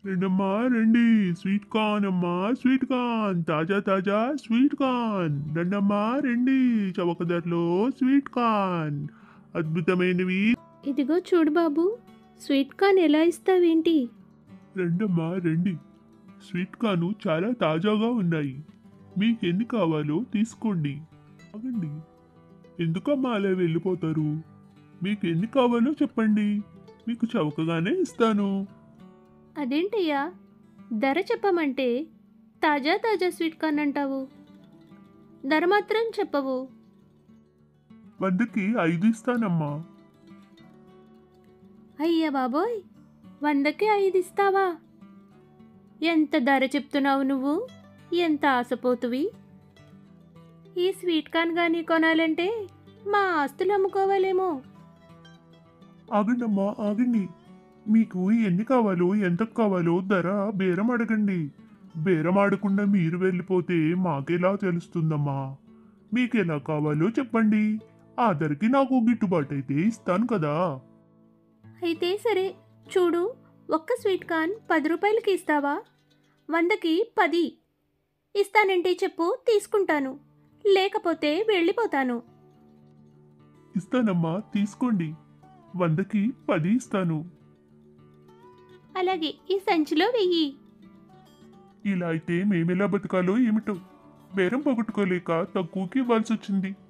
రెండమ్మా రండి sweet corn అమ్మా sweet corn తాజా తాజా స్వీట్ కార్న్ రెండమ్మా రండి చవక ధరలో స్వీట్ కార్న్ అద్భుతమైనవి ఇదిగో చూడు బాబు స్వీట్ కార్న్ ఎలా ఇస్తావేంటి రెండమ్మా రండి స్వీట్ కార్న్ చాలా తాజాగా ఉన్నాయి మీకు ఎన్ని కావాలో తీసుకోండి ఆగండి ఎందుకమ్మా అలా వెళ్ళిపోతారు మీకు ఎన్ని కావాలో చెప్పండి మీకు చౌకగానే ఇస్తాను అదేంటయ్యా ధర చెప్పమంటే తాజా తాజా స్వీట్ కార్న్ అంటావు ధర మాత్రం చెప్పవు వందకి ఐదు ఇస్తానమ్మా అయ్యా బాబోయ్ వందకి ఐదు ఇస్తావా ఎంత ధర చెప్తున్నావు నువ్వు ఎంత ఆశపోతువి ఈ స్వీట్ కార్న్ కానీ కొనాలంటే మా ఆస్తులు అమ్ముకోవాలేమో ఆగండమ్మా ఆగండి మీకు ఎన్ని కావాలో ఎంత కావాలో ధర బేరం అడగండి బేరం ఆడకుండా మీరు వెళ్ళిపోతే మాకెలా తెలుస్తుందమ్మా మీకు ఎలా కావాలో చెప్పండి ఆ ధరకి నాకు గిట్టుబాటు అయితే ఇస్తాను కదా అయితే సరే చూడు ఒక్క స్వీట్ కార్న్ పది రూపాయలకి ఇస్తావా వందకి పది ఇస్తానంటే చెప్పు తీసుకుంటాను లేకపోతే వెళ్ళిపోతాను ఇస్తానమ్మా తీసుకోండి వందకి పది ఇస్తాను అలాగే ఈ సంచిలో వెయ్యి ఇలా అయితే మేమెలా బతకాలో ఏమిటో బేరం పోగొట్టుకోలేక తక్కువకి ఇవ్వాల్సి వచ్చింది